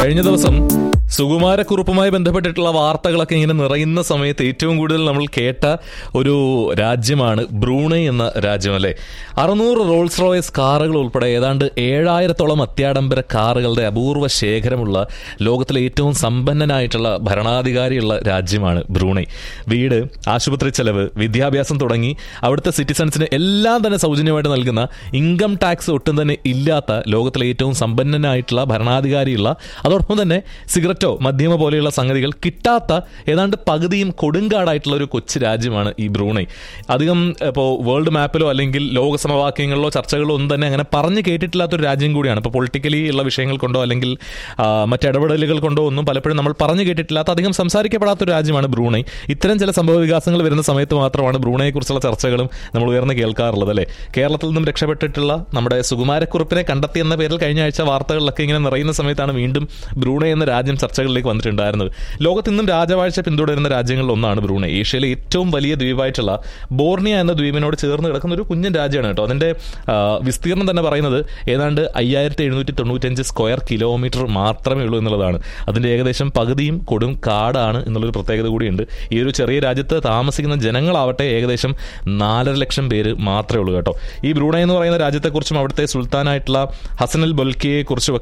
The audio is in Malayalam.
കഴിഞ്ഞ ദിവസം സുകുമാരക്കുറുപ്പുമായി ബന്ധപ്പെട്ടിട്ടുള്ള വാർത്തകളൊക്കെ ഇങ്ങനെ നിറയുന്ന സമയത്ത് ഏറ്റവും കൂടുതൽ നമ്മൾ കേട്ട ഒരു രാജ്യമാണ് ബ്രൂണൈ എന്ന രാജ്യം അല്ലേ അറുന്നൂറ് റോൾസ് റോയസ് കാറുകൾ ഉൾപ്പെടെ ഏതാണ്ട് ഏഴായിരത്തോളം അത്യാഡംബര കാറുകളുടെ അപൂർവ ശേഖരമുള്ള ലോകത്തിലെ ഏറ്റവും സമ്പന്നനായിട്ടുള്ള ഭരണാധികാരിയുള്ള രാജ്യമാണ് ബ്രൂണൈ വീട് ആശുപത്രി ചെലവ് വിദ്യാഭ്യാസം തുടങ്ങി അവിടുത്തെ സിറ്റിസൺസിന് എല്ലാം തന്നെ സൗജന്യമായിട്ട് നൽകുന്ന ഇൻകം ടാക്സ് ഒട്ടും തന്നെ ഇല്ലാത്ത ലോകത്തിലെ ഏറ്റവും സമ്പന്നനായിട്ടുള്ള ഭരണാധികാരിയുള്ള അതോടൊപ്പം തന്നെ സിഗരറ്റോ മദ്യമോ പോലെയുള്ള സംഗതികൾ കിട്ടാത്ത ഏതാണ്ട് പകുതിയും കൊടുങ്കാടായിട്ടുള്ള ഒരു കൊച്ചു രാജ്യമാണ് ഈ ബ്രൂണൈ അധികം ഇപ്പോൾ വേൾഡ് മാപ്പിലോ അല്ലെങ്കിൽ ലോക സമവാക്യങ്ങളിലോ ചർച്ചകളോ ഒന്നും തന്നെ അങ്ങനെ പറഞ്ഞു കേട്ടിട്ടില്ലാത്തൊരു രാജ്യം കൂടിയാണ് ഇപ്പോൾ പൊളിറ്റിക്കലി ഉള്ള വിഷയങ്ങൾ കൊണ്ടോ അല്ലെങ്കിൽ ആ, മറ്റ് ഇടപെടലുകൾ കൊണ്ടോ ഒന്നും പലപ്പോഴും നമ്മൾ പറഞ്ഞു കേട്ടിട്ടില്ലാത്ത അധികം സംസാരിക്കപ്പെടാത്ത ഒരു രാജ്യമാണ് ബ്രൂണൈ ഇത്തരം ചില സംഭവ വികാസങ്ങൾ വരുന്ന സമയത്ത് മാത്രമാണ് ബ്രൂണയെക്കുറിച്ചുള്ള ചർച്ചകളും നമ്മൾ ഉയർന്ന് കേൾക്കാറുള്ളത് അല്ലേ കേരളത്തിൽ നിന്നും രക്ഷപ്പെട്ടിട്ടുള്ള നമ്മുടെ സുകുമാരക്കുറിപ്പിനെ കണ്ടെത്തി എന്ന പേരിൽ കഴിഞ്ഞ ആഴ്ച വാർത്തകളിലൊക്കെ ഇങ്ങനെ നിറയുന്ന സമയത്താണ് വീണ്ടും ബ്രൂണൈ എന്ന രാജ്യം ചർച്ചകളിലേക്ക് വന്നിട്ടുണ്ടായിരുന്നത് ലോകത്ത് ഇന്നും രാജവാഴ്ച പിന്തുടരുന്ന രാജ്യങ്ങളിൽ ഒന്നാണ് ബ്രൂണൈ ഏഷ്യയിലെ ഏറ്റവും വലിയ ദ്വീപായിട്ടുള്ള ബോർണിയ എന്ന ദ്വീപിനോട് ചേർന്ന് കിടക്കുന്ന ഒരു കുഞ്ഞൻ രാജ്യമാണ് കേട്ടോ അതിന്റെ ആ, വിസ്തീർണം തന്നെ പറയുന്നത് ഏതാണ്ട് അയ്യായിരത്തി എഴുന്നൂറ്റി തൊണ്ണൂറ്റഞ്ച് സ്ക്വയർ കിലോമീറ്റർ മാത്രമേ ഉള്ളൂ എന്നുള്ളതാണ് അതിന്റെ ഏകദേശം പകുതിയും കൊടും കാടാണ് എന്നുള്ളൊരു പ്രത്യേകത കൂടിയുണ്ട് ഈ ഒരു ചെറിയ രാജ്യത്ത് താമസിക്കുന്ന ജനങ്ങളാവട്ടെ ഏകദേശം നാലര ലക്ഷം പേര് മാത്രമേ ഉള്ളൂ കേട്ടോ ഈ ബ്രൂണൈ എന്ന് പറയുന്ന രാജ്യത്തെക്കുറിച്ചും അവിടുത്തെ സുൽത്താനായിട്ടുള്ള ഹസനൽ ബൊൽക്കിയെ കുറിച്ചും